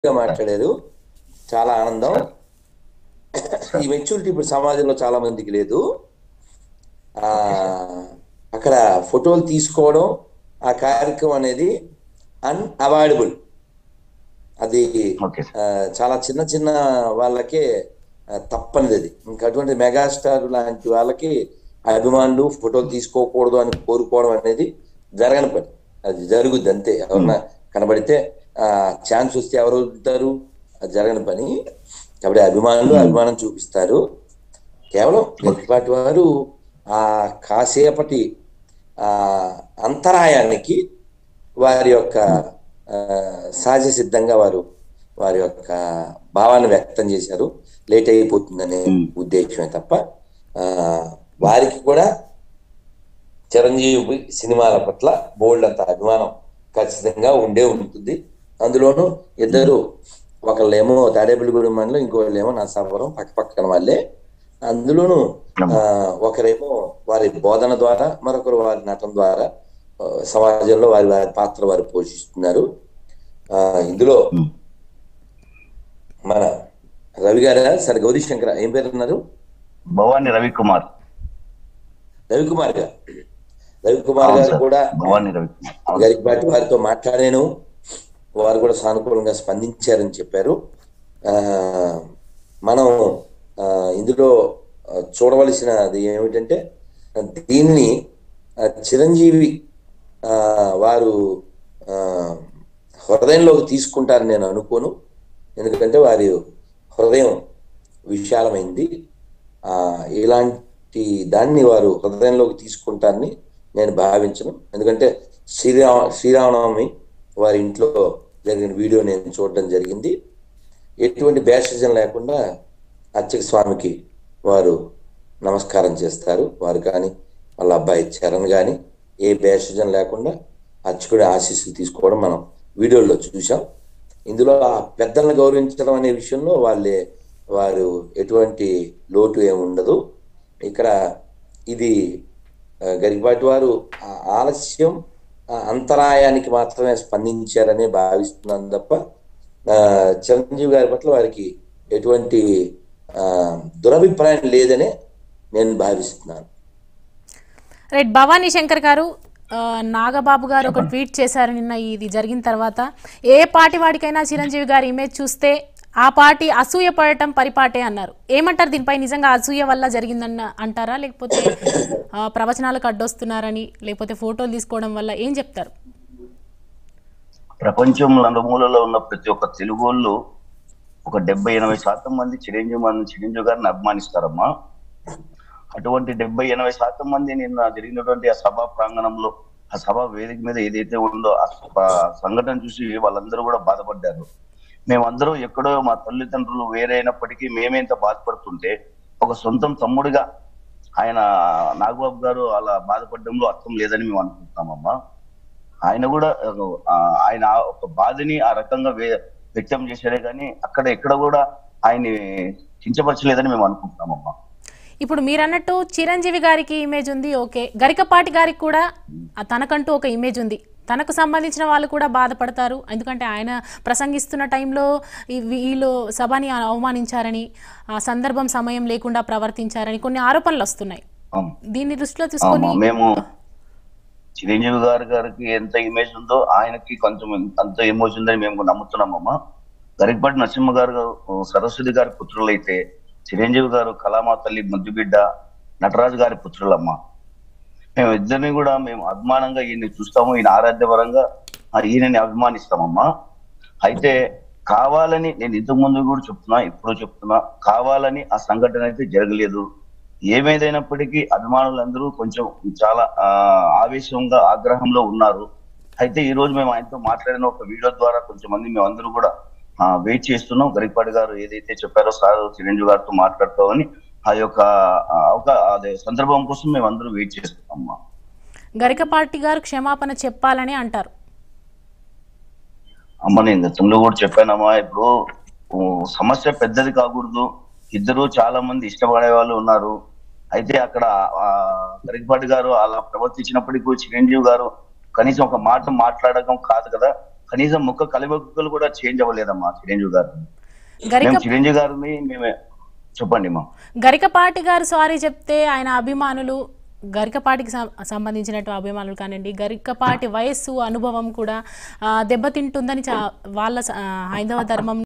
గా మాట్లాడారు చాలా ఆనందం ఈ మెచ్యూరిటీ ఇప్పుడు సమాజంలో చాలా మందికి లేదు ఆ అక్కడ ఫోటోలు తీసుకోవడం ఆ కార్యక్రమం అనేది అన్అవాయిడబుల్ అది ఓకే ఆ, చాలా చిన్న చిన్న వాళ్ళకే ఆ, తప్పనిది అది ఇంకా అటువంటి మెగాస్టార్ లాంటి వాళ్ళకి అభిమానులు ఫోటోలు తీసుకోకూడదు అని కోరుకోవడం అనేది జరగని పని అది జరుగుద్ది అంతే ఎవరన్నా కనబడితే ఆ ఛాన్స్ వస్తే ఎవరు వదులుతారు అది జరగని పని కాబట్టి అభిమానులు అభిమానం చూపిస్తారు కేవలం గట్టిపాటి వారు ఆ కాసేపటి ఆ అంతరాయానికి వారి యొక్క ఆ, సహజ సిద్ధంగా వారు వారి యొక్క భావాన్ని వ్యక్తం చేశారు లేట్ అయిపోతుందనే Hmm. ఉద్దేశమే తప్ప ఆ, వారికి కూడా చిరంజీవి సినిమాల పట్ల బోల్డ్ అంత అభిమానం ఖచ్చితంగా ఉండే ఉంటుంది అందులోనూ ఇద్దరు ఒకళ్ళేమో తాడేపల్లిగూడెం మండలం ఇంకోళ్ళేమో నరసాపురం పక్క పక్కన వాళ్ళే అందులోనూ ఆ, ఒకరేమో వారి బోధన ద్వారా మరొకరు వారి నటన ద్వారా ఆ, సమాజంలో వారి వారి పాత్ర వారు పోషిస్తున్నారు ఆ, ఇందులో ఉమ్. మన రవి గారా సరే గౌరీ శంకర్ ఏం పేరు అన్నారు భవాని రవికుమార్ రవికుమార్ గారు రవికుమార్ అవును గారు సార్. కూడా భవాని రవికుమార్ అవును. గరికపాటి వారితో మాట్లాడాను వారు కూడా సానుకూలంగా స్పందించారని చెప్పారు ఆ మనం ఆ, ఇందులో ఆ, చూడవలసినది ఏమిటంటే ఆ, దీన్ని ఆ, చిరంజీవి ఆ, వారు ఆ, హృదయంలోకి తీసుకుంటారని నేను అనుకోను ఎందుకంటే వారి హృదయం విశాలమైంది ఆ, ఇలాంటి దాన్ని వారు హృదయంలోకి తీసుకుంటారని నేను భావించను ఎందుకంటే శ్రీరామ శ్రీరామనవమి వారి ఇంట్లో జరిగిన వీడియో నేను చూడడం జరిగింది ఎటువంటి భేషజం లేకుండా అర్చక స్వామికి వారు నమస్కారం చేస్తారు వారు కానీ వాళ్ళ అబ్బాయి చరణ్ కానీ ఏ భేషజం లేకుండా అర్చకుడి ఆశీస్సులు తీసుకోవడం మనం వీడియోలో చూసాం ఇందులో ఆ పెద్దలను గౌరవించడం అనే విషయంలో వాళ్ళే వారు ఎటువంటి లోటు ఏమి ఉండదు ఇక్కడ ఇది ఆ, గరికపాటి వారు ఆ ఆలస్యం ఆ అంతరాయానికి మాత్రమే స్పందించారనే భావిస్తున్నాను తప్ప ఆ, చిరంజీవి గారి పట్ల వారికి ఎటువంటి ఆ, దురభిప్రాయం లేదనే నేను భావిస్తున్నాను రైట్ భవానీ శంకర్ గారు ఆ, నాగబాబు గారు ఒక ట్వీట్ చేశారు నిన్న ఇది జరిగిన తర్వాత ఏ పార్టీ వాడికైనా చిరంజీవి గారి ఇమేజ్ చూస్తే ఆ పార్టీ అసూయ పడటం పరిపాటే అన్నారు ఏమంటారు దీనిపై నిజంగా అసూయ వల్ల జరిగిందన్న అంటారా లేకపోతే ఆ, ప్రవచనాలకు అడ్డొస్తున్నారని లేకపోతే ఫోటోలు తీసుకోవడం వల్ల ఏం చెప్తారు ప్రపంచం నలుమూలలో ఉన్న ప్రతి ఒక్క తెలుగు వాళ్ళు ఒక డెబ్బై ఎనభై శాతం మంది చిరంజీవి మంది చిరంజీవి గారిని అభిమానిస్తారమ్మా అటువంటి డెబ్బై ఎనభై శాతం మంది నిన్న జరిగినటువంటి ఆ సభా ప్రాంగణంలో ఆ సభ వేదిక మీద ఏదైతే ఉందో ఆ సభ- సంఘటన చూసి వాళ్ళందరూ కూడా బాధపడ్డారు మేమందరూ ఎక్కడో మా తల్లిదండ్రులు వేరైనప్పటికీ మేమేంత బాధపడుతుంటే ఒక సొంతం తమ్ముడిగా ఆయన నాగబాబు గారు అలా బాధపడడంలో అర్థం లేదని మేము అనుకుంటున్నామమ్మా ఆయన కూడా ఆ, ఆయన ఆ ఒక బాధని ఆ రకంగా వే- వ్యక్తం చేశారే కానీ అక్కడ ఎక్కడ కూడా ఆయన్ని కించపరచలేదని మేము అనుకుంటున్నామమ్మా ఇప్పుడు మీరు అన్నట్టు చిరంజీవి గారికి ఇమేజ్ ఉంది ఓకే గరికపాటి గారికి కూడా ఆ తనకంటూ ఒక ఇమేజ్ ఉంది తనకు సంబంధించిన వాళ్ళు కూడా బాధపడతారు ఎందుకంటే ఆయన ప్రసంగిస్తున్న టైంలో ఈ- వీళ్ళు సభని అవమానించారని ఆ సందర్భం సమయం లేకుండా ప్రవర్తించారని కొన్ని ఆరోపణలు వస్తున్నాయి అవును. దీన్ని దృష్టిలో తీసుకొని అవును, మేము చిరంజీవి గారి గారికి ఎంత ఇమేజ్ ఉందో ఆయనకి కొంచెం అంత ఇమేజ్ ఉందని మేము నమ్ముతున్నామమ్మా గరికపాటి నరసింహ గారు సరస్వతి గారి పుత్రులైతే చిరంజీవి గారు కళామా తల్లి ముద్దుబిడ్డ నటరాజు గారి పుత్రులమ్మ మేము ఇద్దరిని కూడా మేము అభిమానంగా ఈయన్ని చూస్తాము ఈయన ఆరాధ్యపరంగా ఆ ఈయనని అభిమానిస్తామమ్మా అయితే కావాలని నేను ఇంతకు ముందు కూడా చెప్తున్నా ఇప్పుడు చెప్తున్నా కావాలని ఆ సంఘటన అయితే జరగలేదు ఏమేదైనప్పటికీ అభిమానులందరూ కొంచెం చాలా ఆ, ఆవేశంగా ఆగ్రహంలో ఉన్నారు అయితే ఈ రోజు మేము ఆయనతో మాట్లాడిన ఒక వీడియో ద్వారా కొంచెం మంది మేమందరూ కూడా వెయిట్ చేస్తున్నాం గరికపాటి గారు ఏదైతే చెప్పారో సార్ చిరంజీవి గారితో మాట్లాడతామని ఆ యొక్క ఆ, ఒక అదే సందర్భం కోసం మేము అందరూ వెయిట్ చేస్తున్నాం అమ్మా. గరికపాటి గారు క్షమాపణ చెప్పాలని అంటారు అమ్మ నేను గతంలో కూడా చెప్పానమ్మా ఇప్పుడు ఊ, సమస్య పెద్దది కాకూడదు ఇద్దరు చాలా మంది ఇష్టపడే వాళ్ళు ఉన్నారు అయితే అక్కడ ఆ, గరికపాటి గారు అలా ప్రవర్తించినప్పటికీ కూడా చిరంజీవి గారు కనీసం ఒక మాట మాట్లాడడం కాదు కదా కనీసం ముక్క కలిమొక్కలు కూడా చేంజ్ అవ్వలేదమ్మా చిరంజీవి గారు గరిక మేము చిరంజీవి గారిని మేమే చెప్పండి మా గరికపాటి గారు సారీ చెప్తే ఆయన అభిమానులు గరికపాటికి సం- సంబంధించినట్టు అభిమానులు కానివ్వండి గరికపాటి వయస్సు అనుభవం కూడా ఆ, దెబ్బతింటుందని చా వాళ్ళ స- ఆ, హైందవ ధర్మం